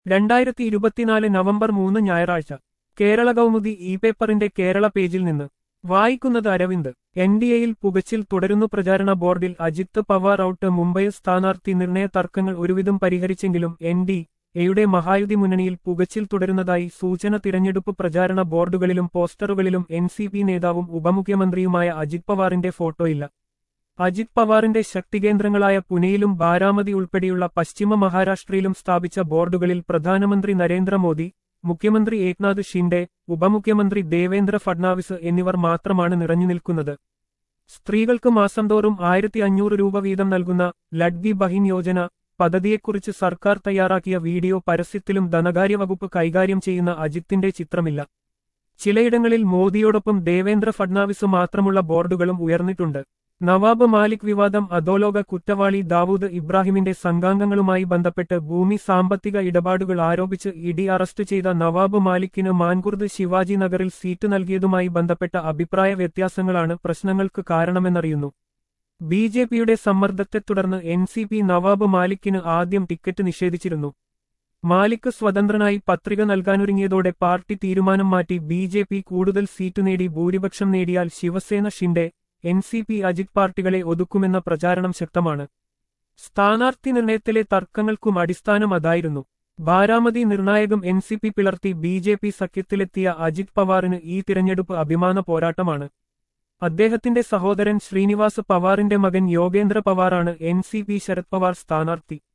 രണ്ടായിരത്തി ഇരുപത്തിനാല് നവംബർ മൂന്ന് ഞായറാഴ്ച കേരള കൗമുദി ഇ പേപ്പറിന്റെ കേരള പേജിൽ നിന്ന് വായിക്കുന്നത് അരവിന്ദ് എൻ ഡി എയിൽ പുകച്ചിൽ തുടരുന്നു പ്രചാരണ ബോർഡിൽ അജിത് പവാർ ഔട്ട് മുംബൈ സ്ഥാനാർത്ഥി നിർണയ തർക്കങ്ങൾ ഒരുവിധം പരിഹരിച്ചെങ്കിലും എൻ ഡി എയുടെ മഹായുതി മുന്നണിയിൽ പുകച്ചിൽ തുടരുന്നതായി സൂചന തിരഞ്ഞെടുപ്പ് പ്രചാരണ ബോർഡുകളിലും പോസ്റ്ററുകളിലും എൻ സി പി നേതാവും ഉപമുഖ്യമന്ത്രിയുമായ അജിത് പവാറിന്റെ ഫോട്ടോയില്ല അജിത് പവാറിന്റെ ശക്തികേന്ദ്രങ്ങളായ പുനെയിലും ബാരാമതി ഉൾപ്പെടെയുള്ള പശ്ചിമ മഹാരാഷ്ട്രയിലും സ്ഥാപിച്ച ബോർഡുകളിൽ പ്രധാനമന്ത്രി നരേന്ദ്രമോദി മുഖ്യമന്ത്രി ഏക്നാഥ് ഷിൻഡെ ഉപമുഖ്യമന്ത്രി ദേവേന്ദ്ര ഫഡ്നാവിസ് എന്നിവർ മാത്രമാണ് നിറഞ്ഞു നിൽക്കുന്നത് സ്ത്രീകൾക്ക് മാസം തോറും ആയിരത്തി അഞ്ഞൂറ് രൂപ വീതം നൽകുന്ന ലഡ്ഗി ബഹിൻ യോജന പദ്ധതിയെക്കുറിച്ച് സർക്കാർ തയ്യാറാക്കിയ വീഡിയോ പരസ്യത്തിലും ധനകാര്യ വകുപ്പ് കൈകാര്യം ചെയ്യുന്ന അജിത്തിന്റെ ചിത്രമില്ല ചിലയിടങ്ങളിൽ മോദിയോടൊപ്പം ദേവേന്ദ്ര ഫഡ്നാവിസ് മാത്രമുള്ള ബോർഡുകളും ഉയർന്നിട്ടുണ്ട് നവാബ് മാലിക് വിവാദം അധോലോക കുറ്റവാളി ദാവൂദ് ഇബ്രാഹിമിന്റെ സംഘാംഗങ്ങളുമായി ബന്ധപ്പെട്ട് ഭൂമി സാമ്പത്തിക ഇടപാടുകൾ ആരോപിച്ച് ഇഡി അറസ്റ്റ് ചെയ്ത നവാബ് മാലിക്കിന് മാൻകുർദ് ശിവാജി നഗറിൽ സീറ്റ് നൽകിയതുമായി ബന്ധപ്പെട്ട അഭിപ്രായ വ്യത്യാസങ്ങളാണ് പ്രശ്നങ്ങൾക്ക് കാരണമെന്നറിയുന്നു ബി ജെ പിയുടെ സമ്മർദ്ദത്തെ തുടർന്ന് എൻ സി പി നവാബ് മാലിക്കിന് ആദ്യം ടിക്കറ്റ് നിഷേധിച്ചിരുന്നു മാലിക് സ്വതന്ത്രനായി പത്രിക നൽകാനൊരുങ്ങിയതോടെ പാർട്ടി തീരുമാനം മാറ്റി ബി ജെ പി കൂടുതൽ സീറ്റ് നേടി ഭൂരിപക്ഷം നേടിയാൽ Shiv Sena Shinde N C P Ajit പാർട്ടികളെ ഒതുക്കുമെന്ന പ്രചാരണം ശക്തമാണ് സ്ഥാനാർത്ഥി നിർണയത്തിലെ തർക്കങ്ങൾക്കും അടിസ്ഥാനം അതായിരുന്നു ബാരാമതി നിർണായകം എൻ സി പി പിളർത്തി ബി ജെ പി സഖ്യത്തിലെത്തിയ അജിത് പവാറിന് ഈ തിരഞ്ഞെടുപ്പ് അഭിമാന പോരാട്ടമാണ് അദ്ദേഹത്തിന്റെ സഹോദരൻ ശ്രീനിവാസ് പവാറിന്റെ മകൻ യോഗേന്ദ്ര പവാറാണ് N C P Sharad Pawar സ്ഥാനാർത്ഥി